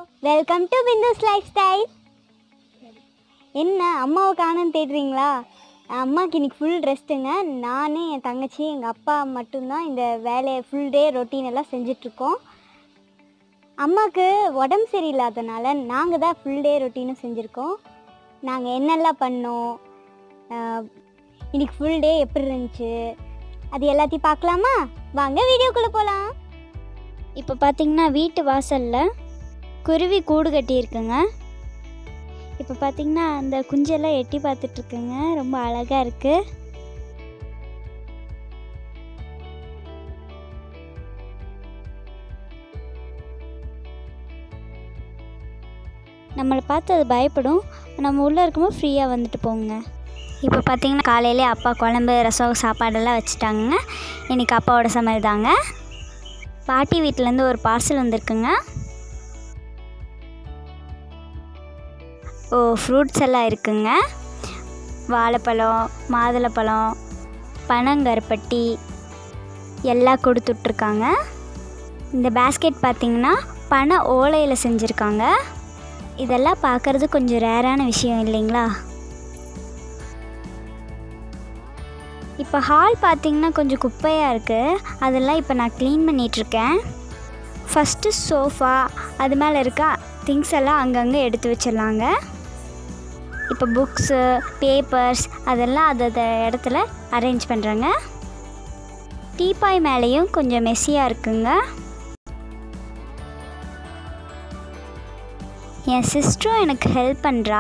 welcome to Bindu's lifestyle என்ன அம்மாவை காணோன்னு தேடுறீங்களா அம்மாவுக்கு இன்னைக்கு ஃபுல் ரெஸ்ட்டுங்க நான் என் தங்கச்சி எங்கள் அப்பா மட்டும்தான் இந்த வேலையை ஃபுல் டே ரொட்டீன் எல்லாம் செஞ்சிட்ருக்கோம் அம்மாவுக்கு உடம்பு சரியில்லாதனால நாங்கள் தான் ஃபுல் டே ரொட்டீனும் செஞ்சுருக்கோம் நாங்கள் என்னெல்லாம் பண்ணோம் ஆஹ், இன்னைக்கு ஃபுல் டே எப்படி இருந்துச்சு அது எல்லாத்தையும் பார்க்கலாமா வாங்க வீடியோக்குள்ளே போகலாம் இப்போ பார்த்தீங்கன்னா வீட்டு வாசலில் குருவி கூடு கட்டியிருக்குங்க இப்போ பார்த்தீங்கன்னா அந்த குஞ்செல்லாம் எட்டி பார்த்துட்ருக்குங்க ரொம்ப அழகாக இருக்குது நம்மளை பார்த்து அது பயப்படும் நம்ம உள்ளே இருக்கும்போது ஃப்ரீயாக வந்துட்டு போங்க இப்போ பார்த்தீங்கன்னா காலையிலே அப்பா குழம்பு ரசம் சாப்பாடெல்லாம் வச்சுட்டாங்க இன்றைக்கி அப்பாவோட சமையல் தாங்க பாட்டி வீட்டிலேருந்து ஒரு பார்சல் வந்திருக்குங்க ஓ ஃப்ரூட்ஸ் எல்லாம் இருக்குங்க வாழைப்பழம் மாதுளப்பழம் பனங்கருப்பட்டி எல்லாம் கொடுத்துட்ருக்காங்க இந்த பேஸ்கெட் பார்த்திங்கன்னா பனை ஓலையில் செஞ்சுருக்காங்க இதெல்லாம் பார்க்குறது கொஞ்சம் ரேரான விஷயம் இல்லைங்களா இப்போ ஹால் பார்த்தீங்கன்னா கொஞ்சம் குப்பையாக இருக்குது அதெல்லாம் இப்போ நான் க்ளீன் பண்ணிகிட்ருக்கேன் ஃபஸ்ட்டு சோஃபா அது மேலே இருக்க திங்ஸ் எல்லாம் அங்கங்கே எடுத்து வச்சிடலாங்க இப்போ புக்ஸு பேப்பர்ஸ் அதெல்லாம் அதத இடத்துல அரேஞ்ச் பண்ணுறேங்க டீப்பாய் மேலேயும் கொஞ்சம் மெஸ்ஸியாக இருக்குங்க என் சிஸ்டரும் எனக்கு ஹெல்ப் பண்ணுறா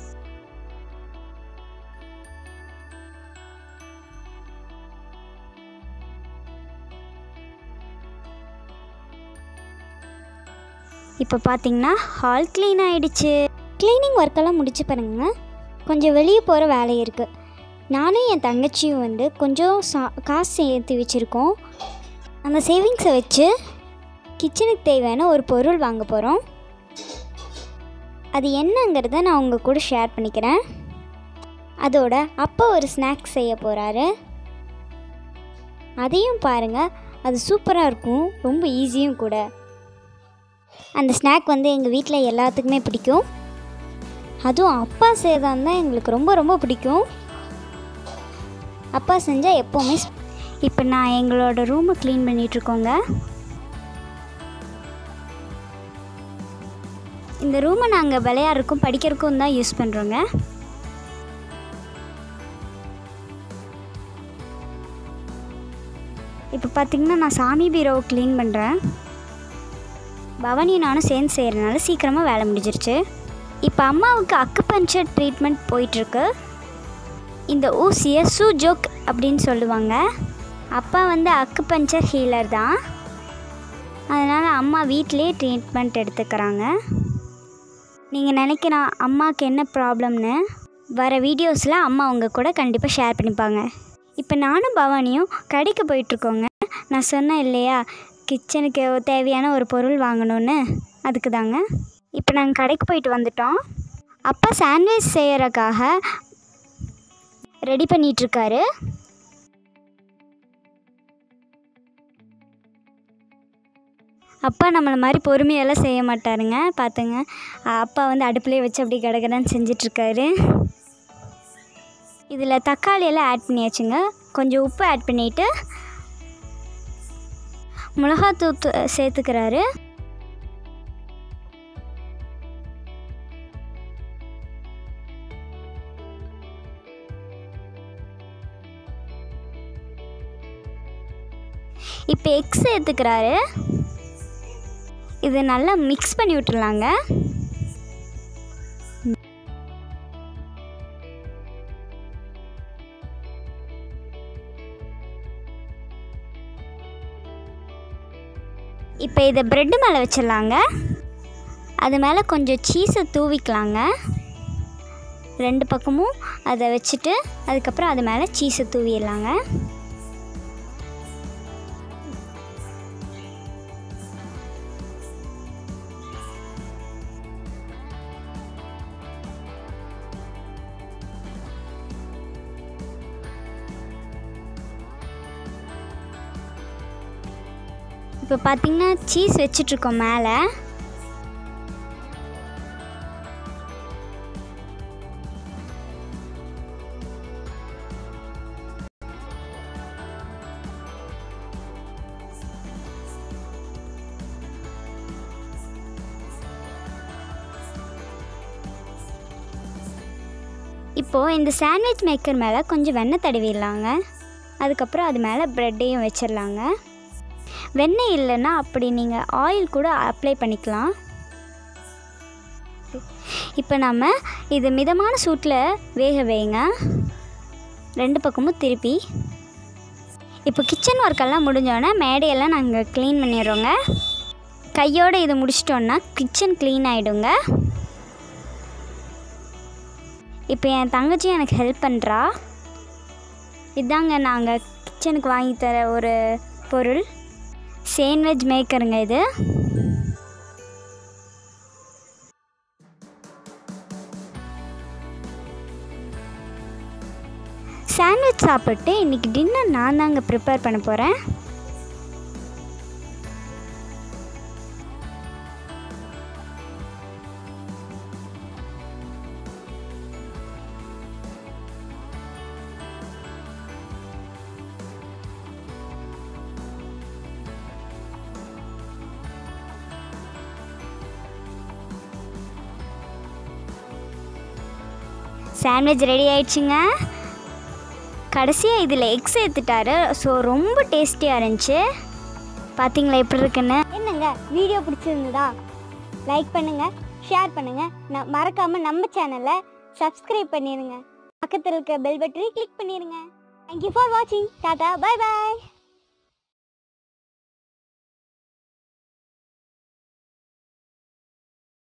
இப்போ பார்த்தீங்கன்னா ஹால் க்ளீன் ஆயிடுச்சு க்ளீனிங் ஒர்க்கெல்லாம் முடிச்சு பாருங்க கொஞ்சம் வெளியே போகிற வேலை இருக்குது நானும் என் தங்கச்சியும் வந்து கொஞ்சம் சா காசு சேர்த்து வச்சுருக்கோம் அந்த சேவிங்ஸை வச்சு கிச்சனுக்கு தேவையான ஒரு பொருள் வாங்க போகிறோம் அது என்னங்கிறத நான் உங்கள் கூட ஷேர் பண்ணிக்கிறேன் அதோட அப்பா ஒரு ஸ்நாக்ஸ் செய்ய போகிறாரு அதையும் பாருங்கள் அது சூப்பராக இருக்கும் ரொம்ப ஈஸியும் கூட அந்த ஸ்நாக் வந்து எங்கள் வீட்டில் எல்லாத்துக்குமே பிடிக்கும் அதுவும் அப்பா செய்தான் தான் எங்களுக்கு ரொம்ப ரொம்ப பிடிக்கும் அப்பா செஞ்சால் எப்போவுமே ஸ்- இப்போ நான் எங்களோட ரூமை க்ளீன் பண்ணிகிட்ருக்கோங்க இந்த ரூமை நாங்கள் விளையாடுறக்கும் படிக்கிறதுக்கும் தான் யூஸ் பண்ணுறோங்க இப்போ பார்த்தீங்கன்னா நான் சாமி பீரோவை க்ளீன் பண்ணுறேன் பவானியும் நானும் சேர்ந்து செய்கிறனால சீக்கிரமாக வேலை முடிஞ்சிருச்சு இப்போ அம்மாவுக்கு அக்கு பஞ்சர் ட்ரீட்மெண்ட் போயிட்டுருக்கு இந்த ஊசியை சூஜோக் அப்படின்னு சொல்லுவாங்க அப்பா வந்து அக்கு பஞ்சர் ஹீலர் தான் அதனால் அம்மா வீட்டிலேயே ட்ரீட்மெண்ட் எடுத்துக்கிறாங்க நீங்கள் நினைக்கலாம் அம்மாவுக்கு என்ன ப்ராப்ளம்னு வர வீடியோஸில் அம்மா அவங்க கூட கண்டிப்பாக ஷேர் பண்ணிப்பாங்க இப்போ நானும் பவானியும் கடைக்கு போயிட்டுருக்கோங்க நான் சொன்னேன் இல்லையா கிச்சனுக்கு தேவையான ஒரு பொருள் வாங்கணும்னு அதுக்கு தாங்க இப்போ நாங்கள் கடைக்கு போயிட்டு வந்துட்டோம் அப்பா சாண்ட்விச் செய்யறதுக்காக ரெடி பண்ணிகிட்ருக்காரு அப்பா நம்மளை மாதிரி பொறுமையெல்லாம் செய்ய மாட்டாருங்க பார்த்துங்க அப்பா வந்து அடுப்புலேயே வச்சு அப்படியே கடகடன்னு செஞ்சிட்ருக்காரு இதில் தக்காளி எல்லாம் ஆட் பண்ணியாச்சுங்க கொஞ்சம் உப்பு ஆட் பண்ணிவிட்டு மிளகாத்தூள் து- சேர்த்துக்கிறாரு இப்போ எக்ஸ் சேர்த்துக்கிறாரு இது நல்லா மிக்ஸ் பண்ணி விட்டுறலாங்க இப்போ இதை ப்ரெட்டு மேலே வச்சிடலாங்க அது மேலே கொஞ்சம் சீஸை தூவிக்கலாங்க ரெண்டு பக்கமும் அதை வச்சுட்டு அதுக்கப்புறம் அது மேலே சீஸை தூவிடலாங்க இப்போ பார்த்தீங்கன்னா சீஸ் வச்சிட்ருக்கோம் மேலே இப்போது இந்த சாண்ட்விச் மேக்கர் மேலே கொஞ்சம் வெண்ணெய் தடவிடலாங்க அதுக்கப்புறம் அது மேலே ப்ரெட்டையும் வச்சிடலாங்க வெண்ணெய் இல்லைன்னா அப்படி நீங்கள் ஆயில் கூட அப்ளை பண்ணிக்கலாம் இப்போ நம்ம இது மிதமான சூட்டில் வேக வைங்க ரெண்டு பக்கமும் திருப்பி இப்போ கிச்சன் ஒர்க்கெல்லாம் முடிஞ்சோடனே மேடையெல்லாம் நாங்கள் க்ளீன் பண்ணிடுறோங்க கையோடு இதை முடிச்சிட்டோன்னா கிச்சன் க்ளீன் ஆகிடுங்க இப்போ என் தங்கச்சி எனக்கு ஹெல்ப் பண்ணுறா இதாங்க நாங்கள் கிச்சனுக்கு வாங்கி தர ஒரு பொருள் சேண்ட்விச் மேக்கருங்க இது சாண்ட்விச் சாப்பிட்டு இன்றைக்கி டின்னர் நான் தாங்க ப்ரிப்பேர் பண்ண போகிறேன் சாண்ட்விச் ரெடி ஆயிடுச்சுங்க கடைசியாக இதில் எக் சேர்த்துட்டாரு ஸோ ரொம்ப டேஸ்டியாக இருந்துச்சு பார்த்தீங்களா எப்படி இருக்குன்னு என்னங்க வீடியோ பிடிச்சிருந்ததா லைக் பண்ணுங்க ஷேர் பண்ணுங்க ந மறக்காம நம்ம சேனலை சப்ஸ்கிரைப் பண்ணிடுங்க பக்கத்தில் இருக்க பெல் பட்டனை கிளிக் பண்ணிடுங்க தேங்க்யூ ஃபார் வாட்சிங் டாடா பை பாய்